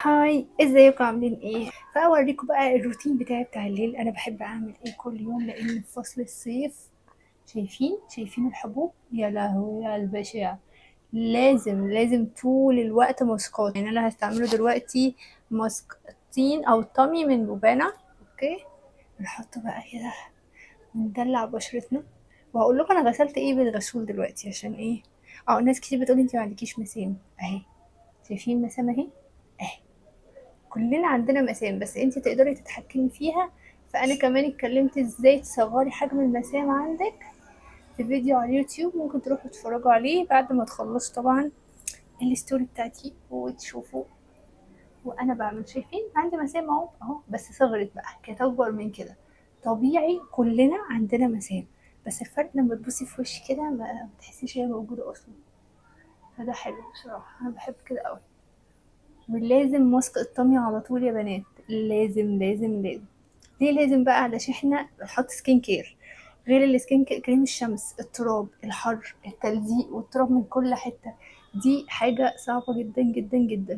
هاي ازيكم عاملين ايه فاوريكم بقى الروتين بتاعي بتاع الليل انا بحب اعمل ايه كل يوم لان في فصل الصيف شايفين شايفين الحبوب يا لهوي على البشع لازم لازم طول الوقت ماسكات يعني انا هستعمله دلوقتي ماسك الطين او الطمي من بوبانا اوكي نحطه بقى كده وندلع بشرتنا وهقول لكم انا غسلت ايه بالغسول دلوقتي عشان ايه اه ناس كتير بتقولي انت ما عندكيش مسام اهي شايفين مسام اهي اهي كلنا عندنا مسام بس انت تقدري تتحكمي فيها فانا كمان اتكلمت ازاي تصغري حجم المسام عندك في فيديو على اليوتيوب ممكن تروحوا تتفرجوا عليه بعد ما تخلصوا طبعا الستوري بتاعتي وتشوفوا وانا بعمل شايفين عندي مسام اهو اهو بس صغرت بقى كانت اكبر من كده طبيعي كلنا عندنا مسام بس الفرق لما تبصي في وشي كده ما بتحسيش هي موجوده اصلا فده حلو بصراحه انا بحب كده قوي ولازم ماسك الطمي على طول يا بنات لازم لازم لازم ليه لازم بقى علشان احنا بنحط سكين كير غير السكين كير كريم الشمس التراب الحر التلزيق والتراب من كل حته دي حاجه صعبه جدا جدا جدا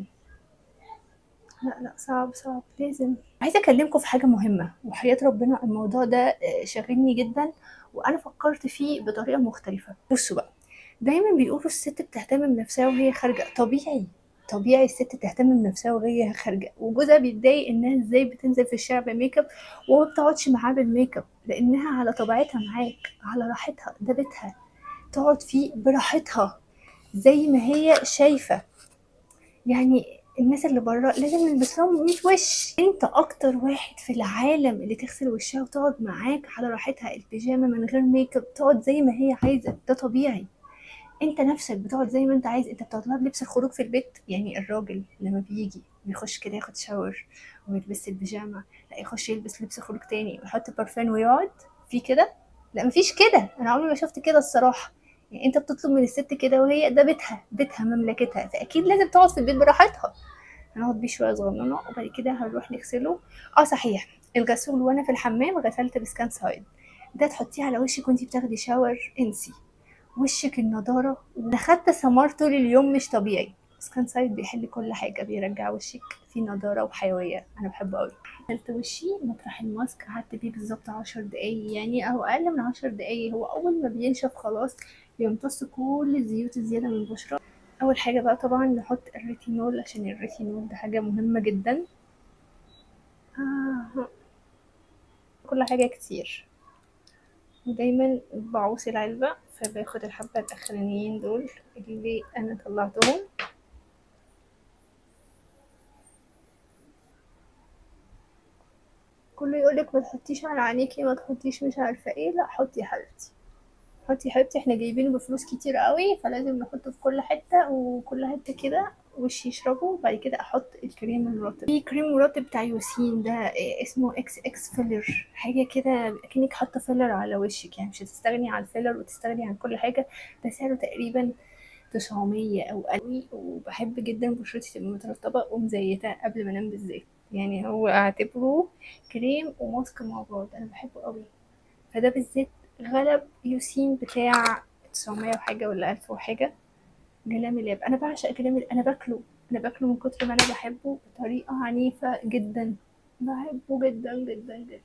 لا لا صعب صعب لازم عايزه اكلمكم في حاجه مهمه وحياه ربنا الموضوع ده شاغلني جدا وانا فكرت فيه بطريقه مختلفه بصوا بقى دايما بيقولوا الست بتهتم بنفسها وهي خارجه طبيعي طبيعي الست تهتم بنفسها وهي خارجه وجوزها بيتضايق انها ازاي بتنزل في الشارع بميك اب وما بتقعدش معاه بالميك اب لانها على طبيعتها معاك على راحتها ده بيتها تقعد فيه براحتها زي ما هي شايفه يعني الناس اللي بره لازم نلبس لهم 100 وش انت اكتر واحد في العالم اللي تغسل وشها وتقعد معاك على راحتها البيجامه من غير ميك اب تقعد زي ما هي عايزه ده طبيعي انت نفسك بتقعد زي ما انت عايز انت بتطلب لبس الخروج في البيت يعني الراجل لما بيجي بيخش كده ياخد شاور ويلبس البيجامه لا يخش يلبس لبس خروج تاني ويحط بارفان ويقعد في كده لا مفيش كده انا عمري ما شفت كده الصراحه يعني انت بتطلب من الست كده وهي ده بيتها بيتها مملكتها فاكيد لازم تقعد في البيت براحتها هنقعد بيه شويه صغننه وبعد كده هنروح نغسله اه صحيح الغسول وانا في الحمام غسلت بسكان سايد ده تحطيه على وشك وانتي بتاخدي شاور انسي وشك النضارة ده خدت سمار طول اليوم مش طبيعي سكان سايد بيحل كل حاجة بيرجع وشك فيه نضارة وحيوية أنا بحبه أوي غسلت وشي مطرح الماسك قعدت بيه بالظبط عشر دقايق يعني أو أقل من عشر دقايق هو أول ما بينشف خلاص بيمتص كل الزيوت الزيادة من البشرة أول حاجة بقى طبعا نحط الريتينول عشان الريتينول ده حاجة مهمة جدا آه. كل حاجة كتير ودايما بعوص العلبة فباخد الحبة الأخرانيين دول اللي أنا طلعتهم كله يقولك ما تحطيش على عينيكي ما تحطيش مش عارفة ايه لا حطي يا حبيبتي حطي يا حبيبتي احنا جايبينه بفلوس كتير قوي فلازم نحطه في كل حتة وكل حتة كده وشي يشربه وبعد كده احط الكريم المرطب في كريم مرطب بتاع يوسين ده اسمه اكس اكس فيلر حاجه كده اكنك حاطه فيلر على وشك يعني مش هتستغني عن الفيلر وتستغني عن كل حاجه ده سعره تقريبا 900 او قوي وبحب جدا بشرتي تبقى مترطبه ومزيته قبل ما انام بالذات يعني هو اعتبره كريم وماسك مع بعض انا بحبه قوي فده بالذات غلب يوسين بتاع 900 وحاجه ولا 1000 وحاجه جلام اللاب انا بعشق جلام انا باكله انا باكله من كتر ما انا بحبه بطريقه عنيفه جدا بحبه جدا جدا جدا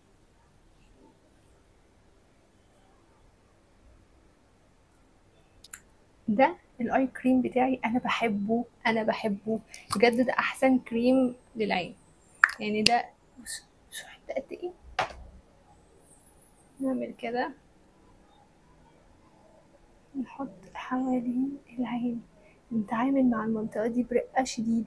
ده الاي كريم بتاعي انا بحبه انا بحبه بجد ده احسن كريم للعين يعني ده بص شو حته قد ايه نعمل كده نحط حوالين العين نتعامل مع المنطقة دي برقة شديدة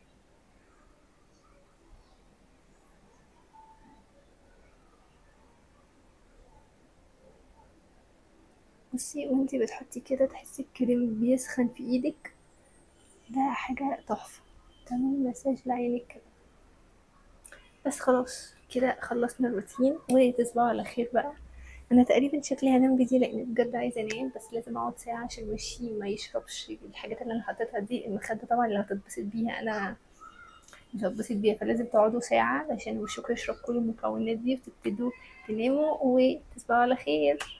بصي وانتي بتحطي كده تحسي الكريم بيسخن في ايدك ده حاجة تحفة تعملي مساج لعينك كده بس خلاص كده خلصنا الروتين وتصبحوا على خير بقى انا تقريبا شكلي هنام بدي لان بجد عايزه انام بس لازم اقعد ساعه عشان وشي ما يشربش الحاجات اللي انا حطيتها دي المخده طبعا اللي هتتبسط بيها انا مش هتبسط بيها فلازم تقعدوا ساعه عشان وشكم يشرب كل المكونات دي وتبتدوا تناموا وتصبحوا على خير